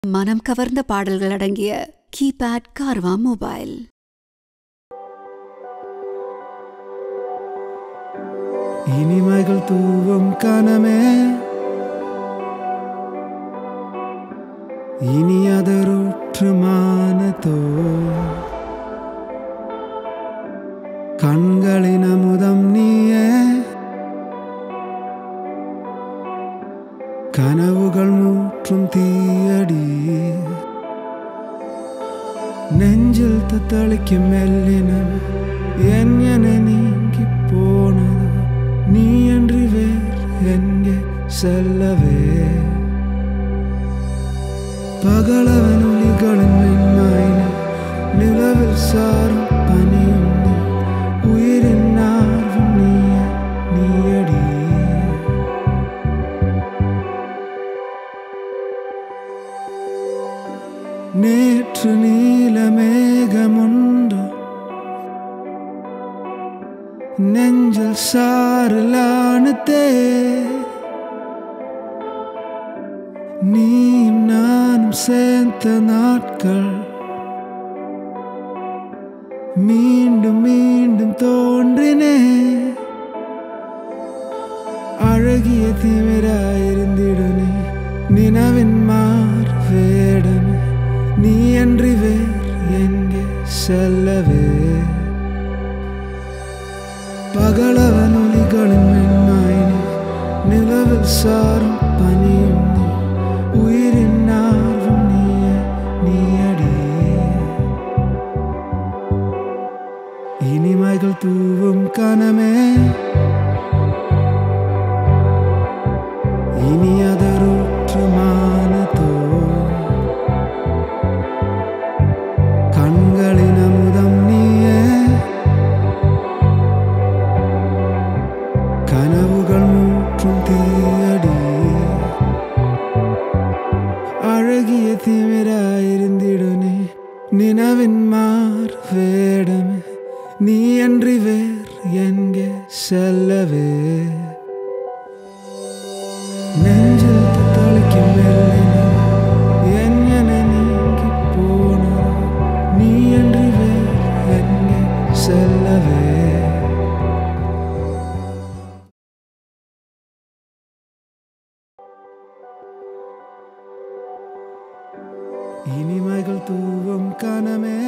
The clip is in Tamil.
மனம் கவர்ந்த பாடல்கள் அடங்கிய கீபேட் கார்வா மொபைல் இனிமைகள் தூவும் கனமே இனியதருற்று மானத்தோ கண்களின் அமுதம் நீயே கனவுகள் மூற்றும் தீயடி நெஞ்சில் தத்தளிக்கும் மெல்லினம் என் என நீங்கி போனதோ நீ அன்றி வேறு எங்கே செல்லவே பகலவன் ஒளிகளின் மென்மாயினி நிலவில் சாரும் பனியும் நீ உயிரின் ஆர்வம் நீய நீயடி நேற்று நீல மேகமுண்டு நெஞ்சில் சாரலானதே நீயும் நானும் சேர்ந்த நாட்கள் மீண்டும் மீண்டும் தோன்றினே அழகிய திமிராயிருந்திடுனே நினவின் மார் வேடமே நீ அன்றி வேறு எங்கே செல்லவே பகலவன் ஒளிகளின் மென்மாயினி நிலவில் சாரும் பனியும் நீ உயிரின் ஆர்வம் நீய நீயடி இனிமைகள் தூவும் கனமே இனியதருற்று மானத்தோ கண்களின் அமுதம் நீயே கனவுகள் மூற்றும் தீயடி அழகிய திமிராயிருந்திடுனே நினவின் மார் வேடமே நீ அன்றி வேறு எங்கே செல்லவே நெஞ்சில் தத்தளிக்கும் மெல்லினம் என் என நீங்கி போனதோ நீ அன்றி வேறு எங்கே செல்லவே இனிமைகள் தூவும் கனமே